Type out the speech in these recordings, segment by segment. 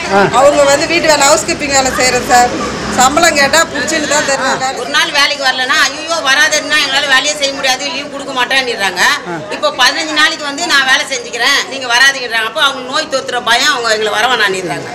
அவங்க வந்து வீட்டு வேலை ஹவுஸ் கீப்பிங் வேலை செய்கிறேன் சார் சம்பளம் கேட்டால் பிடிச்சிட்டு தான் தருவாங்க ஒரு நாள் வேலைக்கு வரலன்னா ஐயோ வராதுன்னா எங்களால் வேலையே செய்ய முடியாது லீவ் கொடுக்க மாட்டேன்னுறாங்க இப்போ பதினஞ்சு நாளைக்கு வந்து நான் வேலை செஞ்சுக்கிறேன் நீங்கள் வராதுங்கிறாங்க அப்போ அவங்க நோய் தொத்துற பயம் அவங்க எங்களை வர வேணான்னுறாங்க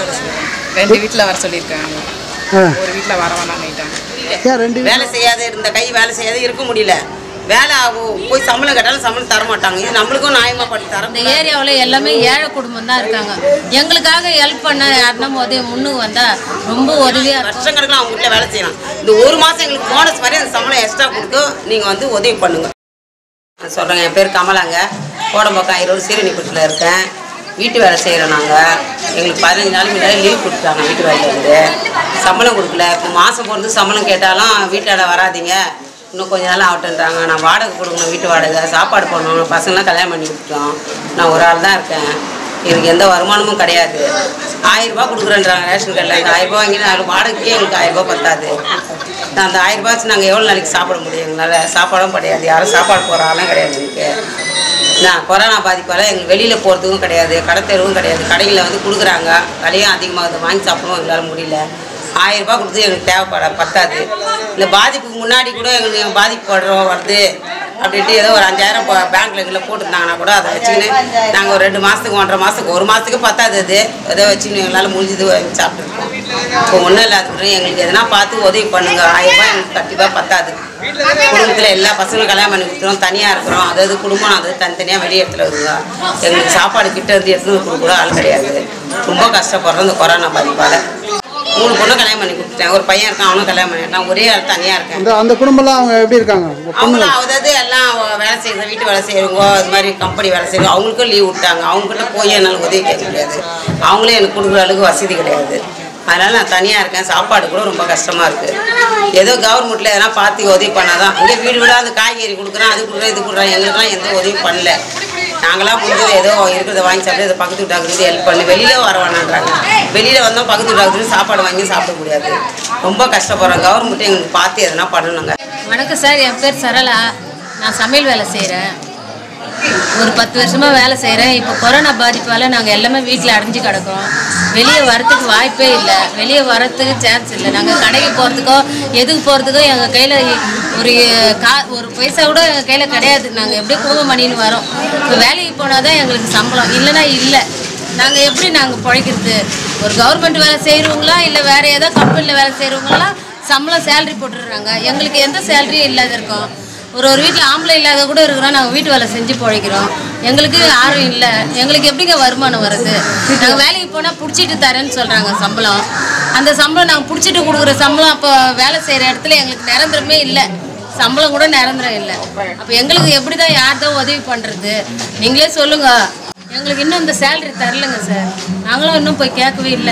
ரெண்டு வீட்டில் வர சொல்லியிருக்காங்க ஆ. ஒரு வீட்டில் வர வேணாம்னுட்டாங்க ஏன் ரெண்டு வேலை செய்யாத இருந்த கை வேலை செய்யாத இருக்க முடியல வேலை ஆகும் போய் சம்பளம் கேட்டாலும் சம்பளம் தர மாட்டாங்க இது நம்மளுக்கும் நியாயமா பண்ணி தர இந்த ஏரியாவில் எல்லாமே ஏழை குடும்பம் தான் இருக்காங்க எங்களுக்காக ஹெல்ப் பண்ண யாருன்னா உதவி முன்னுக்கு வந்தால் ரொம்ப உதவியாக இருக்கும் வருஷக்கணக்கில் அவங்க வீட்டில் வேலை செய்யலாம் இந்த ஒரு மாதம் எங்களுக்கு போனஸ் மாதிரி அந்த சம்பளம் எக்ஸ்ட்ரா கொடுத்து நீங்கள் வந்து உதவி பண்ணுங்க நான் சொல்கிறேங்க என் பேர் கமலாங்க கோடம்பாக்கம் ஈரோடு சீரணிப்பட்டில் இருக்கேன் வீட்டு வேலை செய்கிறோம் நாங்கள் எங்களுக்கு பதினஞ்சு நாளைக்கு முன்னாடி லீவ் கொடுத்துட்டாங்க வீட்டு வேலையிலேருந்து சம்பளம் கொடுக்கல இப்போ மாதம் பொறுத்து சம்பளம் கேட்டாலும் வீட்டால் வராதீங்க இன்னும் கொஞ்ச நாள் ஆகட்டுன்றாங்க நான் வாடகை கொடுக்கணும் வீட்டு வாடகை சாப்பாடு பண்ணணும் பசங்களாம் கல்யாணம் பண்ணி கொடுத்துட்டோம் நான் ஒரு ஆள் தான் இருக்கேன் எனக்கு எந்த வருமானமும் கிடையாது ஆயிரம் ரூபாய் கொடுக்குறேன்றாங்க ரேஷன் கடையில் அந்த ஆயிரம் ரூபாய் வாங்கி நான் வாடகைக்கே எங்களுக்கு ஆயிரம் ரூபாய் பத்தாது நான் அந்த ஆயிரம் ரூபாய் வச்சு நாங்கள் எவ்வளோ நாளைக்கு சாப்பிட முடியும் எங்களால் சாப்பாடும் கிடையாது யாரும் சாப்பாடு போகிற ஆளும் கிடையாது எனக்கு நான் கொரோனா பாதிப்பால் எங்களுக்கு வெளியில் போகிறதுக்கும் கிடையாது கடை தெருவும் கிடையாது கடைகளில் வந்து கொடுக்குறாங்க விலையும் அதிகமாக வாங்கி சாப்பிடவும் எங்களால் முடியல ஆயிரம் ரூபாய் கொடுத்து எங்களுக்கு தேவைப்பட பத்தாது இந்த பாதிப்புக்கு முன்னாடி கூட எங்களுக்கு பாதிப்படுறோம் வருது அப்படின்ட்டு ஏதோ ஒரு அஞ்சாயிரம் போ- பேங்க்ல எங்களை போட்டுருந்தாங்கன்னா கூட அதை வச்சுக்கின்னு நாங்கள் ஒரு ரெண்டு மாதத்துக்கு ஒன்றரை மாதத்துக்கு ஒரு மாதத்துக்கு பத்தாது அது ஏதோ வச்சுன்னு எங்களால் முடிஞ்சது வாங்கி சாப்பிட்டுருக்கோம் இப்போ ஒன்றும் இல்லாத எங்களுக்கு எதனா பார்த்து உதவி பண்ணுங்க ஆயிரம் ரூபாய் எங்களுக்கு கண்டிப்பாக பத்தாது குடும்பத்தில் எல்லா பசங்களும் கல்யாணம் பண்ணி கொடுத்துறோம் தனியாக இருக்கிறோம் அதாவது குடும்பம் அது தனித்தனியாக வெளியே இடத்துல இருக்குங்க எங்களுக்கு சாப்பாடு கிட்ட இருந்து எடுத்துன்னு வந்து கொடுக்க கூட ஆள் கிடையாது ரொம்ப கஷ்டப்படுறோம் இந்த கொரோனா பாதிப்பால் மூணு பொண்ணு கல்யாணம் பண்ணி கொடுத்துட்டேன் ஒரு பையன் இருக்கான் அவனும் கல்யாணம் பண்ணிட்டான் ஒரே ஆள் தனியாக இருக்கேன் அந்த அந்த குடும்பம்லாம் அவங்க எப்படி இருக்காங்க உங்க பொண்ணு அவங்களும் அதாவது எல்லாம் வேலை செய்யுற வீட்டு வேலை செய்கிறவங்க அது மாதிரி கம்பெனி வேலை செய்கிறவங்க அவங்களுக்கும் லீவ் விட்டாங்க அவங்ககிட்ட போய் என்னால் உதவி கேட்க முடியாது அவங்களே எனக்கு கொடுக்குற அளவுக்கு வசதி கிடையாது அதனால் நான் தனியாக இருக்கேன் சாப்பாடு கூட ரொம்ப கஷ்டமாக இருக்குது ஏதோ கவர்மெண்ட்டில் எதனா பார்த்து உதவி பண்ணாதான் இங்கே வீடு வீடாக அந்த காய்கறி கொடுக்குறேன் அது கொடுக்குறேன் இது கொடுக்குறேன் எங்களுக்குலாம் எந்த உதவியும் பண்ணல நாங்களாம் முடிஞ்சது ஏதோ இருக்கிறத வாங்கி சாப்பிட்டு இதை பக்கத்து வீட்டாக்கு ஹெல்ப் பண்ணி வெளியில் வர வேணான்றாங்க வெளியில் வந்தோம் பக்கத்து வீட்டாக்கு சாப்பாடு வாங்கி சாப்பிட முடியாது ரொம்ப கஷ்டப்படுறோம் கவர்மெண்ட்டு எங்களுக்கு பார்த்து எதனா பண்ணணுங்க வணக்கம் சார் என் பேர் சரளா நான் சமையல் வேலை செய்கிறேன் ஒரு பத்து வருஷமாக வேலை செய்கிறேன் இப்போ கொரோனா பாதிப்பால் நாங்கள் எல்லாமே வீட்டில் அடைஞ்சு கிடக்கோம் வெளியே வரத்துக்கு வாய்ப்பே இல்லை வெளியே வரத்துக்கு சான்ஸ் இல்லை நாங்கள் கடைக்கு போகிறதுக்கோ எதுக்கு போகிறதுக்கோ எங்கள் கையில் ஒரு கா ஒரு பைசா கூட எங்கள் கையில் கிடையாது நாங்கள் எப்படியும் குடும்பம் பண்ணின்னு வரோம் இப்போ வேலைக்கு போனால் தான் எங்களுக்கு சம்பளம் இல்லைன்னா இல்லை நாங்கள் எப்படி நாங்கள் பிழைக்கிறது ஒரு கவர்மெண்ட் வேலை செய்கிறவங்களா இல்லை வேறு ஏதோ கம்பெனியில் வேலை செய்கிறவங்களாம் சம்பளம் சேலரி போட்டுடுறாங்க எங்களுக்கு எந்த சேலரியும் இல்லாத இருக்கோம் ஒரு ஒரு வீட்டில் ஆம்பளை இல்லாத கூட இருக்கிறோம் நாங்கள் வீட்டு வேலை செஞ்சு பிழைக்கிறோம் எங்களுக்கு யாரும் இல்லை எங்களுக்கு எப்படிங்க வருமானம் வருது நாங்கள் வேலைக்கு போனால் பிடிச்சிட்டு தரேன்னு சொல்கிறாங்க சம்பளம் அந்த சம்பளம் நாங்கள் பிடிச்சிட்டு கொடுக்குற சம்பளம் அப்போ வேலை செய்கிற இடத்துல எங்களுக்கு நிரந்தரமே இல்லை சம்பளம் கூட நிரந்தரம் இல்லை அப்போ எங்களுக்கு எப்படி தான் யார் தான் உதவி பண்ணுறது நீங்களே சொல்லுங்கள் எங்களுக்கு இன்னும் இந்த சேலரி தரலங்க சார் நாங்களும் இன்னும் போய் கேட்கவே இல்லை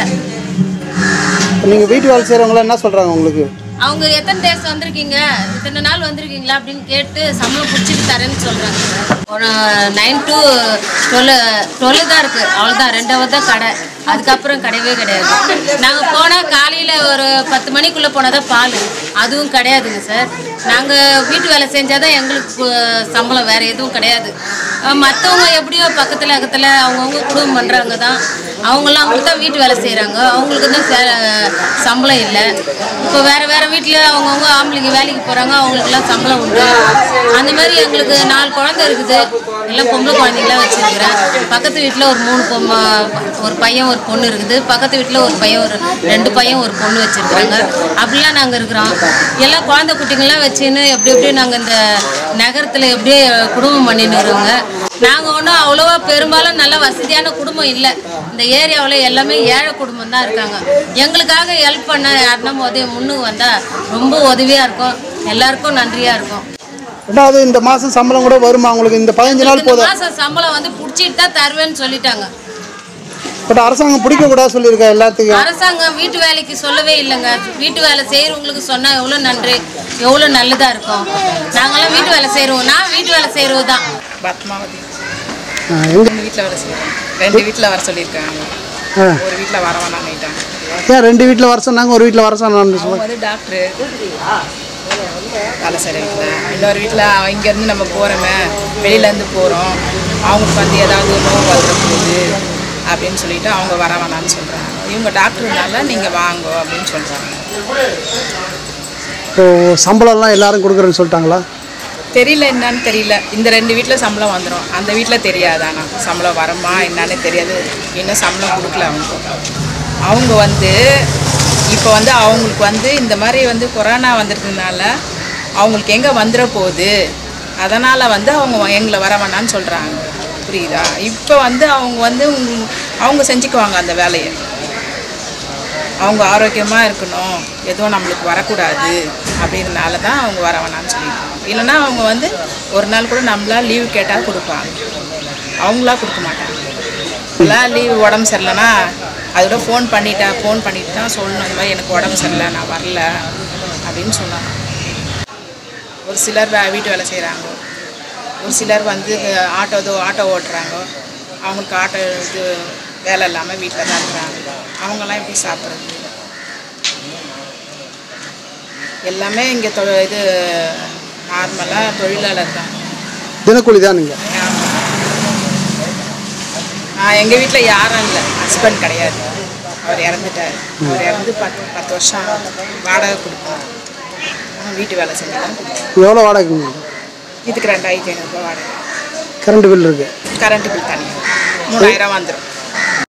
இப்போ நீங்கள் வீட்டு வேலை செய்கிறவங்களாம் என்ன சொல்கிறாங்க உங்களுக்கு அவங்க எத்தனை டேஸ் வந்திருக்கீங்க இத்தனை நாள் வந்திருக்கீங்களா அப்படின்னு கேட்டு சம்பளம் பிடிச்சிட்டு தரேன்னு சொல்கிறாங்க சார் ஒரு நைன் டு டுவெல் டுவெல் தான் இருக்குது அவ்வளோதான் ரெண்டு ஹவர் தான் கடை அதுக்கப்புறம் கிடையவே கிடையாது நாங்கள் போனால் காலையில் ஒரு பத்து மணிக்குள்ளே போனால் தான் பால் அதுவும் கிடையாதுங்க சார் நாங்கள் வீட்டு வேலை செஞ்சால் தான் எங்களுக்கு அஹ், சம்பளம் வேறு எதுவும் கிடையாது மற்றவங்க எப்படியோ பக்கத்தில் பக்கத்தில் அவங்கவுங்க குடும்பம் பண்ணுறாங்க தான் அவங்களாம் அவங்களுக்கு தான் வீட்டு வேலை செய்கிறாங்க அவங்களுக்கு தான் சே- சம்பளம் இல்லை இப்போ வேறு வேறு வீட்டில் அவங்கவுங்க ஆம்பளைங்க வேலைக்கு போகிறாங்க அவங்களுக்குலாம் சம்பளம் உண்டு அந்த மாதிரி எங்களுக்கு நாலு குழந்தை இருக்குது எல்லாம் பொம்பளை குழந்தைங்களாம் வச்சுருக்கிறேன் பக்கத்து வீட்டில் ஒரு மூணு பொம்மை ஒரு பையன் ஒரு பொண்ணு இருக்குது பக்கத்து வீட்டில் ஒரு பையன் ஒரு ரெண்டு பையன் ஒரு பொண்ணு வச்சுருக்குறாங்க அப்படிலாம் நாங்கள் இருக்கிறோம் எல்லாம் குழந்தை குட்டிங்கெல்லாம் வச்சுன்னு எப்படி எப்படி நாங்கள் இந்த நகரத்தில் எப்படியே குடும்பம் பண்ணிட்டு வருவோங்க நாங்கள் ஒன்றும் அவ்வளோவா பெரும்பாலும் நல்ல வசதியான குடும்பம் இல்லை இந்த ஏரியாவில் எல்லாமே ஏழை குடும்பம் தான் இருக்காங்க எங்களுக்காக ஹெல்ப் பண்ண யாருன்னா உதவி முன்னுக்கு வந்தால் ரொம்ப உதவியாக இருக்கும் எல்லாருக்கும் நன்றியாக இருக்கும் ரெண்டாவது இந்த மாதம் சம்பளம் கூட வருமா உங்களுக்கு இந்த பதினஞ்சு நாள் இந்த போதும் மாதம் சம்பளம் வந்து பிடிச்சிட்டு தான் தருவேன்னு சொல்லிட்டாங்க பட் அரசாங்கம் பிடிக்க கூடாது சொல்லியிருக்கா எல்லாத்துக்கும் அரசாங்கம் வீட்டு வேலைக்கு சொல்லவே இல்லைங்க வீட்டு வேலை செய்கிறவங்களுக்கு சொன்னால் எவ்வளோ நன்றி எவ்வளோ நல்லதாக இருக்கும் நாங்களாம் வீட்டு வேலை செய்கிறோம் நான் வீட்டு வேலை செய்கிறவு தான் பத்மாவதி எங்கே மூணு வீட்டில் வேலை செய்கிறோம் ரெண்டு வீட்டில் வர சொல்லியிருக்காங்க ஆ ஒரு வீட்டில் வர வேணாம்னுட்டாங்க ஏன் ரெண்டு வீட்டில் வர சொன்னாங்க ஒரு வீட்டில் வர சொன்னான்னு அவங்க வந்து டாக்டரு வேலை செய்கிற வீட்டில் இன்னொரு வீட்டில் இங்கேருந்து நம்ம போகிறோமே வெளியிலேருந்து போகிறோம் அவங்களுக்கு வந்து ஏதாவது நோவு வந்துட போகுது அப்படின்னு சொல்லிட்டு அவங்க வர வேணாம்னு சொல்கிறாங்க இவங்க டாக்டர்னால நீங்கள் வாங்க அப்படின்னு சொல்கிறாங்க இப்போ சம்பளம்லாம் எல்லாரும் கொடுக்குறேன்னு சொல்லிட்டாங்களா தெரியல என்னன்னு தெரியல இந்த ரெண்டு வீட்டில் சம்பளம் வந்துடும் அந்த வீட்டில் தெரியாது ஆனால் சம்பளம் வருமா என்னன்னு தெரியாது இன்னும் சம்பளம் கொடுக்கல அவங்க அவங்க வந்து இப்போ வந்து அவங்களுக்கு வந்து இந்த மாதிரி வந்து கொரோனா வந்திருக்கிறதுனால அவங்களுக்கு எங்கே வந்துட போகுது அதனால் வந்து அவங்க எங்களை வர வேணாம்னு சொல்கிறாங்க புரியுதா இப்போ வந்து அவங்க வந்து உங்க- அவங்க செஞ்சுக்குவாங்க அந்த வேலையை அவங்க ஆரோக்கியமாக இருக்கணும் எதுவும் நம்மளுக்கு வரக்கூடாது அப்படின்றனால தான் அவங்க வர வேணாம்னு சொல்லியிருக்காங்க இல்லைன்னா அவங்க வந்து ஒரு நாள் கூட நம்மளா லீவு கேட்டால் கொடுப்பாங்க அவங்களா கொடுக்க மாட்டாங்க இப்போலாம் லீவு உடம்பு சரியில்லைன்னா அதோட ஃபோன் பண்ணிட்டா ஃபோன் பண்ணிட்டு தான் சொல்லணும் இந்த மாதிரி எனக்கு உடம்பு சரியில்லை நான் வரல அப்படின்னு சொன்னாங்க ஒரு சிலர் வே- வீட்டு வேலை செய்கிறாங்க ஒரு சிலர் வந்து ஆட்டோ இதோ ஆட்டோ ஓட்டுறாங்க அவங்களுக்கு ஆட்டோ இது வேலை இல்லாமல் வீட்டில் தான் இருக்கிறாங்க அவங்கெல்லாம் எப்படி சாப்பிட்றது எல்லாமே இங்கே தொ இது நார்மலாக தொழிலாளர் தான் தினக்கூலி தான் நீங்கள் நான் எங்கள் வீட்டில் யாரும் இல்லை ஹஸ்பண்ட் கிடையாது அவர் இறந்துட்டார் அவர் இறந்து பத்து பத்து வருஷம் ஆகுது. வாடகை கொடுப்போம் வீட்டு வேலை செஞ்சு தான் கொடுப்போம் எவ்வளோ வாடகைங்க இதுக்கு ரெண்டாயிரத்தி ஐநூறுரூபா வாடகை கரண்ட் பில் இருக்குது கரண்ட் பில் தனியாக மூணாயிரம் வந்துடும்